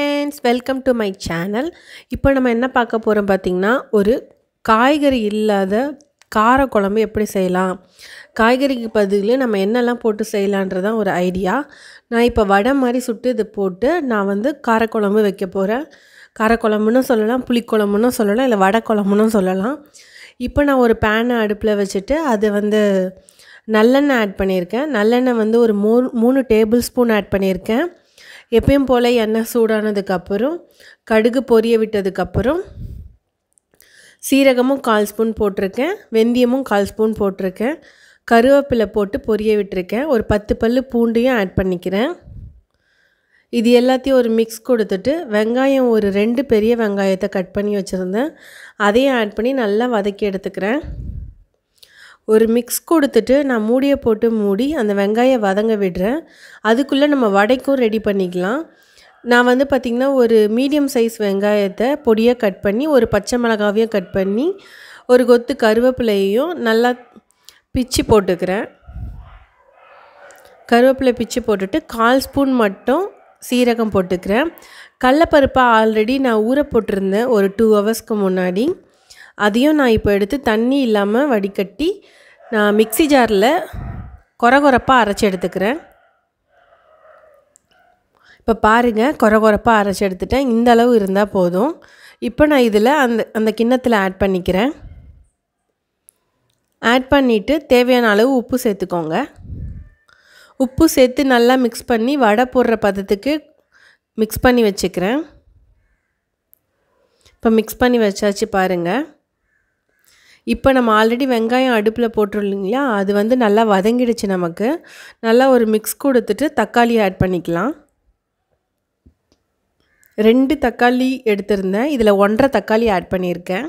friends welcome to my channel இப்போ நம்ம என்ன பார்க்க போகிறோம் பார்த்திங்கன்னா ஒரு காய்கறி இல்லாத கார குழம்பு எப்படி செய்யலாம் காய்கறிக்கு பதில் நம்ம என்னெல்லாம் போட்டு செய்யலான்றதான் ஒரு ஐடியா நான் இப்போ வடை மாதிரி சுட்டு இது போட்டு நான் வந்து காரக்குழம்பு வைக்க போகிறேன் காரக்குழம்புன்னு சொல்லலாம் புளிக்குழம்புன்னு சொல்லலாம் இல்லை வடை குழம்புன்னு சொல்லலாம் இப்போ நான் ஒரு பேனை அடுப்பில் வச்சுட்டு அது வந்து நல்லெண்ணெய் ஆட் பண்ணியிருக்கேன் நல்லெண்ணெய் வந்து ஒரு மூ மூணு டேபிள் ஸ்பூன் ஆட் பண்ணியிருக்கேன் எப்பயும் போல் எண்ணெய் சூடானதுக்கப்புறம் கடுகு பொரிய விட்டதுக்கப்புறம் சீரகமும் கால் ஸ்பூன் போட்டிருக்கேன் வெந்தயமும் கால் ஸ்பூன் போட்டிருக்கேன் கருவேப்பிலை போட்டு பொரிய விட்டுருக்கேன் ஒரு பத்து பல் பூண்டையும் ஆட் பண்ணிக்கிறேன் இது எல்லாத்தையும் ஒரு மிக்ஸ் கொடுத்துட்டு வெங்காயம் ஒரு ரெண்டு பெரிய வெங்காயத்தை கட் பண்ணி வச்சுருந்தேன் அதையும் ஆட் பண்ணி நல்லா வதக்கி எடுத்துக்கிறேன் ஒரு மிக்ஸ் கொடுத்துட்டு நான் மூடியை போட்டு மூடி அந்த வெங்காயம் வதங்க விடுறேன் அதுக்குள்ளே நம்ம வடைக்கும் ரெடி பண்ணிக்கலாம் நான் வந்து பார்த்திங்கன்னா ஒரு மீடியம் சைஸ் வெங்காயத்தை பொடியாக கட் பண்ணி ஒரு பச்சை மிளகாவையும் கட் பண்ணி ஒரு கொத்து கருவேப்பிலையையும் நல்லா பிச்சு போட்டுக்கிறேன் கருவேப்பிலை பிச்சு போட்டுட்டு கால் ஸ்பூன் மட்டும் சீரகம் போட்டுக்கிறேன் கடலப்பருப்பை ஆல்ரெடி நான் ஊற போட்டிருந்தேன் ஒரு டூ ஹவர்ஸ்க்கு முன்னாடி அதையும் நான் இப்போ எடுத்து தண்ணி இல்லாமல் வடிகட்டி நான் மிக்சி ஜாரில் கொர கொரப்பாக அரைச்சி எடுத்துக்கிறேன் இப்போ பாருங்கள் கொர கொரப்பாக அரைச்சி எடுத்துட்டேன் இந்த அளவு இருந்தால் போதும் இப்போ நான் இதில் அந்த அந்த கிண்ணத்தில் ஆட் பண்ணிக்கிறேன் ஆட் பண்ணிவிட்டு தேவையான அளவு உப்பு சேர்த்துக்கோங்க உப்பு சேர்த்து நல்லா மிக்ஸ் பண்ணி வடை போடுற பதத்துக்கு மிக்ஸ் பண்ணி வச்சுக்கிறேன் இப்போ மிக்ஸ் பண்ணி வச்சாச்சு பாருங்கள் இப்போ நம்ம ஆல்ரெடி வெங்காயம் அடுப்பில் போட்டிருந்தீங்களா அது வந்து நல்லா வதங்கிடுச்சு நமக்கு நல்லா ஒரு மிக்ஸ் கொடுத்துட்டு தக்காளி ஆட் பண்ணிக்கலாம் ரெண்டு தக்காளி எடுத்திருந்தேன் இதில் ஒன்றரை தக்காளி ஆட் பண்ணியிருக்கேன்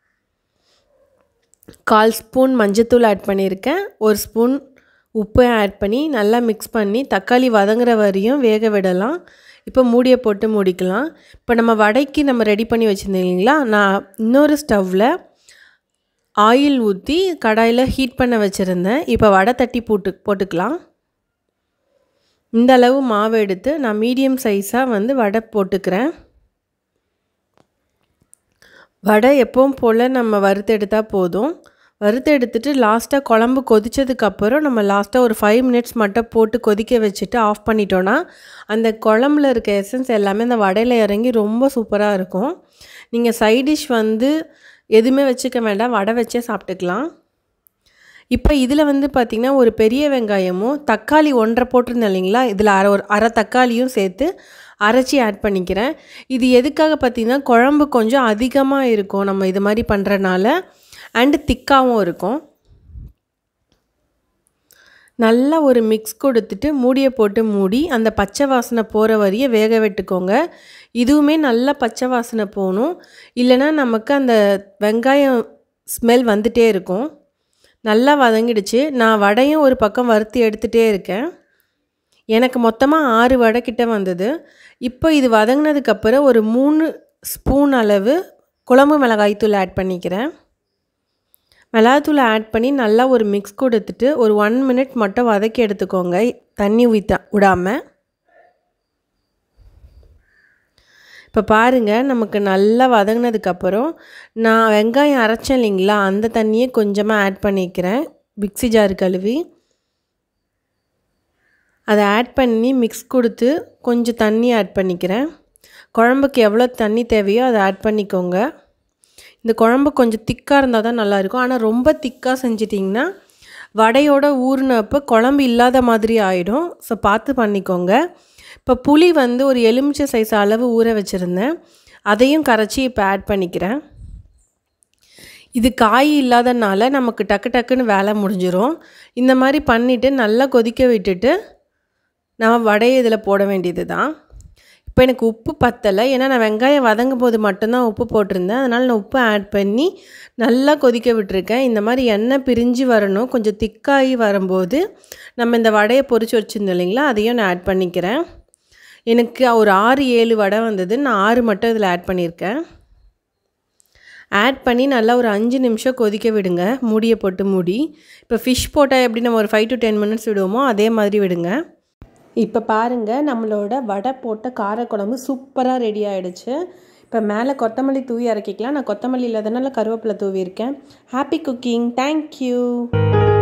கால் ஸ்பூன் மஞ்சத்தூள் ஆட் பண்ணியிருக்கேன் ஒரு ஸ்பூன் உப்பு ஆட் பண்ணி நல்லா மிக்ஸ் பண்ணி தக்காளி வதங்குற வரையும் வேக விடலாம் இப்போ மூடியை போட்டு மூடிக்கலாம் இப்போ நம்ம வடைக்கு நம்ம ரெடி பண்ணி வச்சுருந்தோம் இல்லைங்களா நான் இன்னொரு ஸ்டவ்வில் ஆயில் ஊற்றி கடாயில் ஹீட் பண்ண வச்சுருந்தேன் இப்போ வடை தட்டி போட்டு போட்டுக்கலாம் இந்த அளவு மாவு எடுத்து நான் மீடியம் சைஸாக வந்து வடை போட்டுக்கிறேன் வடை எப்பவும் போல் நம்ம வறுத்து எடுத்தால் போதும் வறுத்து எடுத்துட்டு லாஸ்ட்டாக குழம்பு கொதித்ததுக்கப்புறம் நம்ம லாஸ்ட்டாக ஒரு ஃபைவ் மினிட்ஸ் மட்டும் போட்டு கொதிக்க வச்சுட்டு ஆஃப் பண்ணிட்டோன்னா அந்த குழம்புல இருக்க எசன்ஸ் எல்லாமே அந்த வடையில் இறங்கி ரொம்ப சூப்பராக இருக்கும் நீங்கள் சைட் டிஷ் வந்து எதுவுமே வச்சுக்க வேண்டாம் வடை வச்சே சாப்பிட்டுக்கலாம் இப்போ இதில் வந்து பார்த்திங்கன்னா ஒரு பெரிய வெங்காயமும் தக்காளி ஒன்றரை போட்டிருந்தேன் இல்லைங்களா இதில் அரை ஒரு அரை தக்காளியும் சேர்த்து அரைச்சி ஆட் பண்ணிக்கிறேன் இது எதுக்காக பார்த்திங்கன்னா குழம்பு கொஞ்சம் அதிகமாக இருக்கும் நம்ம இது மாதிரி பண்ணுறனால அண்டு திக்காகவும் இருக்கும் நல்லா ஒரு மிக்ஸ் கொடுத்துட்டு மூடியை போட்டு மூடி அந்த பச்சை வாசனை போகிற வரைய வேக விட்டுக்கோங்க இதுவுமே நல்லா பச்சை வாசனை போகணும் இல்லைன்னா நமக்கு அந்த வெங்காயம் ஸ்மெல் வந்துகிட்டே இருக்கும் நல்லா வதங்கிடுச்சு நான் வடையும் ஒரு பக்கம் வறுத்து எடுத்துகிட்டே இருக்கேன் எனக்கு மொத்தமாக ஆறு வடை கிட்ட வந்தது இப்போ இது வதங்கினதுக்கப்புறம் ஒரு மூணு ஸ்பூன் அளவு குழம்பு மிளகாய்த்தூள் ஆட் பண்ணிக்கிறேன் மிளகாத்தூள் ஆட் பண்ணி நல்லா ஒரு மிக்ஸ் கொடுத்துட்டு ஒரு ஒன் மினிட் மட்டும் வதக்கி எடுத்துக்கோங்க தண்ணி ஊற்ற விடாமல் இப்போ பாருங்கள் நமக்கு நல்லா வதங்கினதுக்கப்புறம் நான் வெங்காயம் அரைச்சேன் இல்லைங்களா அந்த தண்ணியை கொஞ்சமாக ஆட் பண்ணிக்கிறேன் மிக்ஸி ஜார் கழுவி அதை ஆட் பண்ணி மிக்ஸ் கொடுத்து கொஞ்சம் தண்ணி ஆட் பண்ணிக்கிறேன் குழம்புக்கு எவ்வளோ தண்ணி தேவையோ அதை ஆட் பண்ணிக்கோங்க இந்த குழம்பு கொஞ்சம் திக்காக இருந்தால் தான் நல்லாயிருக்கும் ஆனால் ரொம்ப திக்காக செஞ்சிட்டிங்கன்னா வடையோட ஊறினப்போ குழம்பு இல்லாத மாதிரி ஆகிடும் ஸோ பார்த்து பண்ணிக்கோங்க இப்போ புளி வந்து ஒரு எலுமிச்சை சைஸ் அளவு ஊற வச்சுருந்தேன் அதையும் கரைச்சி இப்போ ஆட் பண்ணிக்கிறேன் இது காய் இல்லாதனால நமக்கு டக்கு டக்குன்னு வேலை முடிஞ்சிடும் இந்த மாதிரி பண்ணிவிட்டு நல்லா கொதிக்க விட்டுட்டு நம்ம வடையை இதில் போட வேண்டியது தான் இப்போ எனக்கு உப்பு பத்தலை ஏன்னா நான் வெங்காயம் வதங்கும் போது மட்டும்தான் உப்பு போட்டிருந்தேன் அதனால் நான் உப்பு ஆட் பண்ணி நல்லா கொதிக்க விட்டுருக்கேன் இந்த மாதிரி எண்ணெய் பிரிஞ்சு வரணும் கொஞ்சம் திக்காகி வரும்போது நம்ம இந்த வடையை பொறிச்சு வச்சுருந்தோம் இல்லைங்களா அதையும் நான் ஆட் பண்ணிக்கிறேன் எனக்கு ஒரு ஆறு ஏழு வடை வந்தது நான் ஆறு மட்டும் இதில் ஆட் பண்ணியிருக்கேன் ஆட் பண்ணி நல்லா ஒரு அஞ்சு நிமிஷம் கொதிக்க விடுங்க மூடியை போட்டு மூடி இப்போ ஃபிஷ் போட்டால் எப்படி நம்ம ஒரு ஃபைவ் டு டென் மினிட்ஸ் விடுவோமோ அதே மாதிரி விடுங்க இப்போ பாருங்கள் நம்மளோட வடை போட்ட காரக்குழம்பு சூப்பராக ரெடி ஆகிடுச்சு இப்போ மேலே கொத்தமல்லி தூவி இறக்கிக்கலாம் நான் கொத்தமல்லி இல்லாதனால கருவேப்பிலை தூவி இருக்கேன் ஹாப்பி குக்கிங் தேங்க்யூ